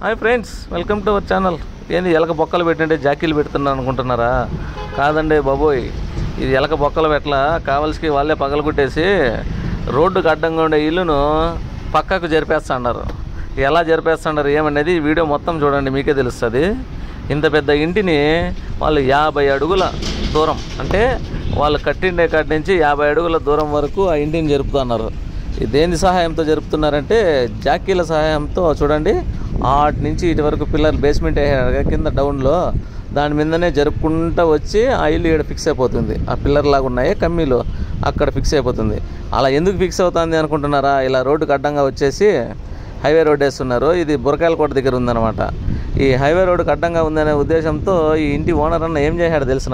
hi friends welcome to our channel ఏంది ఎలక బొక్కలు పెట్టంటే జాకీలు పెడుతున్నారు అనుకుంటున్నారా కాదండి బాబోయ్ ఇది ఎలక బొక్కలు పెట్టలా కావలసి వాళ్ళే పగలగొట్టేసి రోడ్డుకు అడ్డంగా ఉండే ఇల్లును పక్కకు జరిపేస్తున్నారు ఎలా జరిపేస్తున్నారు ఏమనేది ఈ వీడియో మొత్తం చూడండి మీకే తెలుస్తుంది ఇంత పెద్ద ఇంటిని వాళ్ళు యాభై అడుగుల దూరం అంటే వాళ్ళు కట్టిండే కాటి నుంచి యాభై అడుగుల దూరం వరకు ఆ ఇంటిని జరుపుతున్నారు ఇది దేని సహాయంతో జరుపుతున్నారంటే జాకీల సహాయంతో చూడండి ఆటి నుంచి ఇటు వరకు పిల్లలు బేస్మెంట్ వేసారు కదా కింద డౌన్లో దాని మీదనే జరుపుకుంటూ వచ్చి ఆ ఇల్లు ఇక్కడ ఫిక్స్ అయిపోతుంది ఆ పిల్లర్ లాగా ఉన్నాయి కమ్మీలు అక్కడ ఫిక్స్ అయిపోతుంది అలా ఎందుకు ఫిక్స్ అవుతుంది అనుకుంటున్నారా ఇలా రోడ్డుకు అడ్డంగా వచ్చేసి హైవే రోడ్ వేస్తున్నారు ఇది బురకాయల కోట దగ్గర ఉందన్నమాట ఈ హైవే రోడ్డుకు అడ్డంగా ఉందనే ఉద్దేశంతో ఈ ఇంటి ఓనర్ అన్న ఏం చేశాడు తెలిసిన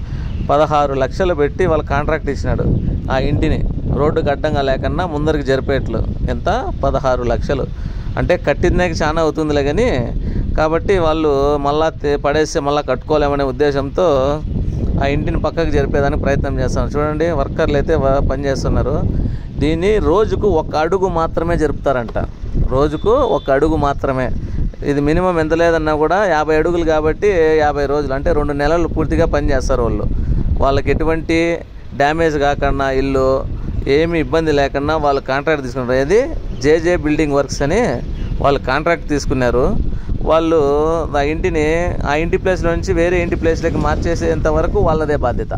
పదహారు లక్షలు పెట్టి వాళ్ళ కాంట్రాక్ట్ ఇచ్చినాడు ఆ ఇంటిని రోడ్డుకు అడ్డంగా లేకన్నా ముందరికి జరిపేట్లు ఎంత పదహారు లక్షలు అంటే కట్టిందాక చాలా అవుతుందిలే కానీ కాబట్టి వాళ్ళు మళ్ళా తే- పడేస్తే మళ్ళీ కట్టుకోలేమనే ఉద్దేశంతో ఆ ఇంటిని పక్కకు జరిపేదానికి ప్రయత్నం చేస్తున్నారు చూడండి వర్కర్లు అయితే వ- పనిచేస్తున్నారు దీన్ని రోజుకు ఒక అడుగు మాత్రమే జరుపుతారంట రోజుకు ఒక అడుగు మాత్రమే ఇది మినిమం ఎంత లేదన్నా కూడా యాభై అడుగులు కాబట్టి యాభై రోజులు అంటే రెండు నెలలు పూర్తిగా పనిచేస్తారు వాళ్ళు వాళ్ళకి ఎటువంటి డ్యామేజ్ కాకుండా ఇల్లు ఏమి ఇబ్బంది లేకుండా వాళ్ళు కాంట్రాక్ట్ తీసుకున్నారు ఏది జేజే బిల్డింగ్ వర్క్స్ అని వాళ్ళు కాంట్రాక్ట్ తీసుకున్నారు వాళ్ళు ఆ ఇంటిని ఆ ఇంటి ప్లేస్లో నుంచి వేరే ఇంటి ప్లేస్లోకి మార్చేసేంత వరకు వాళ్ళదే బాధ్యత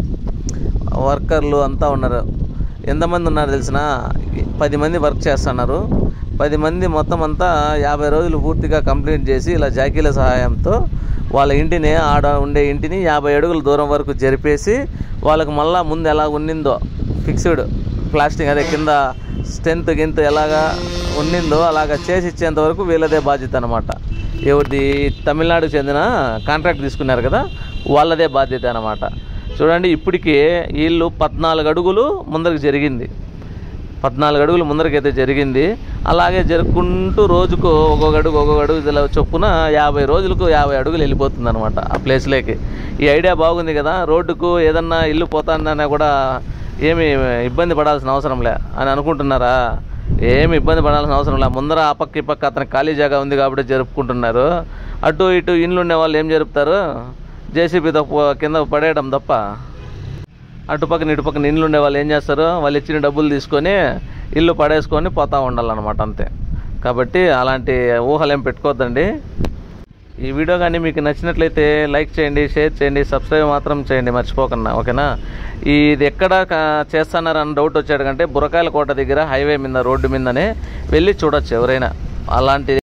వర్కర్లు అంతా ఉన్నారు ఎంతమంది ఉన్నారు తెలిసిన పది మంది వర్క్ చేస్తున్నారు పది మంది మొత్తం అంతా యాభై రోజులు పూర్తిగా కంప్లీట్ చేసి ఇలా జాకీల సహాయంతో వాళ్ళ ఇంటిని ఆడ ఉండే ఇంటిని యాభై అడుగుల దూరం వరకు జరిపేసి వాళ్ళకి మళ్ళా ముందు ఎలా ఉన్నిందో ఫిక్స్డ్ ప్లాస్టింగ్ అదే కింద స్ట్రెంత్ గింత్ ఎలాగా ఉన్నిందో అలాగా చేసి ఇచ్చేంత వరకు వీళ్ళదే బాధ్యత అనమాట ఎవరిది తమిళనాడుకు చెందిన కాంట్రాక్ట్ తీసుకున్నారు కదా వాళ్ళదే బాధ్యత అనమాట చూడండి ఇప్పటికి వీళ్ళు పద్నాలుగు అడుగులు ముందరకు జరిగింది పద్నాలుగు అడుగులు ముందరకైతే జరిగింది అలాగే జరుపుకుంటూ రోజుకు ఒక్కొక్క అడుగు ఒక్కొక్క అడుగు ఇలా చొప్పున యాభై రోజులకు యాభై అడుగులు వెళ్ళిపోతుంది అనమాట ఆ ప్లేస్లోకి ఈ ఐడియా బాగుంది కదా రోడ్డుకు ఏదన్నా ఇల్లు పోతానన్నా కూడా ఏమి ఇబ్బంది పడాల్సిన అవసరం లే అని అనుకుంటున్నారా ఏమి ఇబ్బంది పడాల్సిన అవసరం లే ముందర ఆ పక్క ఈ పక్క అతనికి ఖాళీ జాగా ఉంది కాబట్టి జరుపుకుంటున్నారు అటు ఇటు ఇండ్లు ఉండే వాళ్ళు ఏం జరుపుతారు జేసీబీ తప్ప కింద పడేయడం తప్ప అటుపక్కన ఇటుపక్కన ఇండ్లు ఉండే వాళ్ళు ఏం చేస్తారు వాళ్ళు ఇచ్చిన డబ్బులు తీసుకొని ఇల్లు పడేసుకొని పోతూ ఉండాలన్నమాట అంతే కాబట్టి అలాంటి ఊహలు ఏం పెట్టుకోవద్దండి ఈ వీడియో కానీ మీకు నచ్చినట్లయితే లైక్ చేయండి షేర్ చేయండి సబ్స్క్రైబ్ మాత్రం చేయండి మర్చిపోకుండా ఓకేనా ఇది ఎక్కడ కా- చేస్తున్నారని డౌట్ వచ్చాడు కంటే బురకాయల కోట దగ్గర హైవే మీద రోడ్డు మీదనే వెళ్ళి చూడొచ్చు ఎవరైనా అలాంటి